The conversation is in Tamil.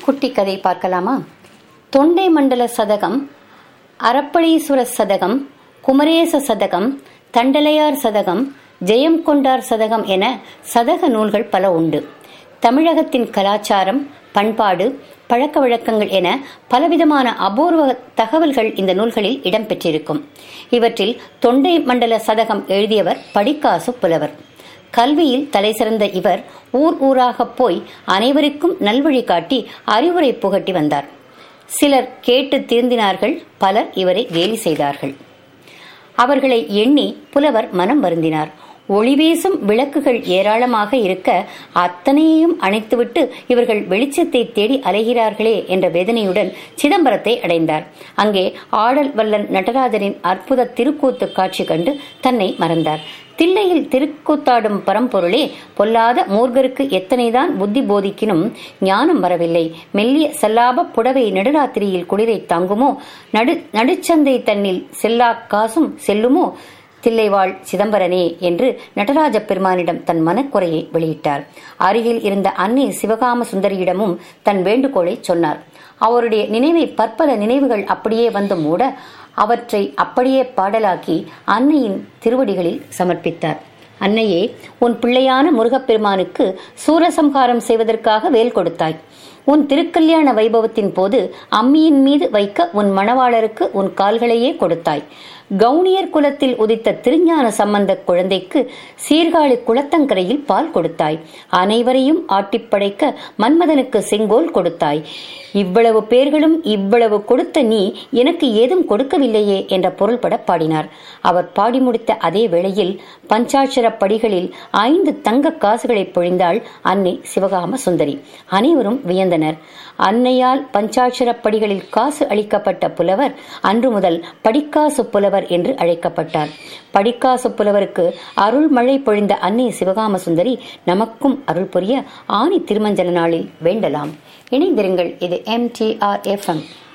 குட்டி கதை பார்க்கலாமா தொண்டை மண்டல சதகம் அரப்பளீஸ்வர சதகம் குமரேச சதகம் தண்டலையார் சதகம் ஜெயம் கொண்டார் சதகம் என சதக நூல்கள் பல உண்டு தமிழகத்தின் கலாச்சாரம் பண்பாடு பழக்க வழக்கங்கள் என பலவிதமான அபூர்வ தகவல்கள் இந்த நூல்களில் இடம்பெற்றிருக்கும் இவற்றில் தொண்டை மண்டல சதகம் எழுதியவர் படிக்காசு புலவர் கல்வியில் தலைசிறந்த இவர் ஊர் ஊராக போய் அனைவருக்கும் நல்வழி காட்டி அறிவுரை புகட்டி வந்தார் சிலர் கேட்டு திருந்தினார்கள் பலர் இவரை கேலி செய்தார்கள் அவர்களை எண்ணி புலவர் மனம் வருந்தினார் ஒளிவீசும் விளக்குகள் ஏராளமாக இருக்க அத்தனையையும் அணைத்துவிட்டு இவர்கள் வெளிச்சத்தை தேடி அலைகிறார்களே என்ற வேதனையுடன் சிதம்பரத்தை அடைந்தார் அங்கே ஆடல் வல்லன் நடராஜரின் அற்புத திருக்கூத்து காட்சி கண்டு தன்னை மறந்தார் தில்லையில் திருக்கூத்தாடும் பரம்பொருளே பொல்லாத மூர்கருக்கு எத்தனைதான் புத்தி போதிக்கினும் ஞானம் வரவில்லை மெல்லிய செல்லாப புடவை நடுராத்திரியில் குளிரை தாங்குமோ நடு நடுச்சந்தை தன்னில் செல்லா காசும் செல்லுமோ தில்லைவாழ் சிதம்பரனே என்று நடராஜ பெருமானிடம் தன் மனக்குறையை வெளியிட்டார் அருகில் இருந்த அன்னை சிவகாம சுந்தரியிடமும் தன் வேண்டுகோளை சொன்னார் அவருடைய நினைவை பற்பல நினைவுகள் அப்படியே வந்து மூட அவற்றை அப்படியே பாடலாக்கி அன்னையின் திருவடிகளில் சமர்ப்பித்தார் அன்னையே உன் பிள்ளையான முருகப்பெருமானுக்கு சூரசம்ஹாரம் செய்வதற்காக வேல் கொடுத்தாய் உன் திருக்கல்யாண வைபவத்தின் போது அம்மியின் மீது வைக்க உன் மணவாளருக்கு உன் கால்களையே கொடுத்தாய் கவுனியர் குலத்தில் உதித்த திருஞான சம்பந்த குழந்தைக்கு சீர்காழி குளத்தங்கரையில் பால் கொடுத்தாய் அனைவரையும் ஆட்டிப்படைக்க மன்மதனுக்கு செங்கோல் கொடுத்தாய் இவ்வளவு பேர்களும் இவ்வளவு கொடுத்த நீ எனக்கு ஏதும் கொடுக்கவில்லையே என்ற பொருள்பட பாடினார் அவர் பாடி முடித்த அதே வேளையில் பஞ்சாட்சர படிகளில் ஐந்து தங்க காசுகளை பொழிந்தாள் அன்னை சிவகாம சுந்தரி அனைவரும் வியந்தனர் அன்னையால் பஞ்சாட்சர படிகளில் காசு அளிக்கப்பட்ட புலவர் அன்று முதல் படிக்காசு புலவர் என்று அழைக்கப்பட்டார் படிக்காசு புலவருக்கு அருள் மழை பொழிந்த அன்னை சிவகாம சுந்தரி நமக்கும் அருள் புரிய ஆணி திருமஞ்சன நாளில் வேண்டலாம் இணைந்திருங்கள் இது M D R F M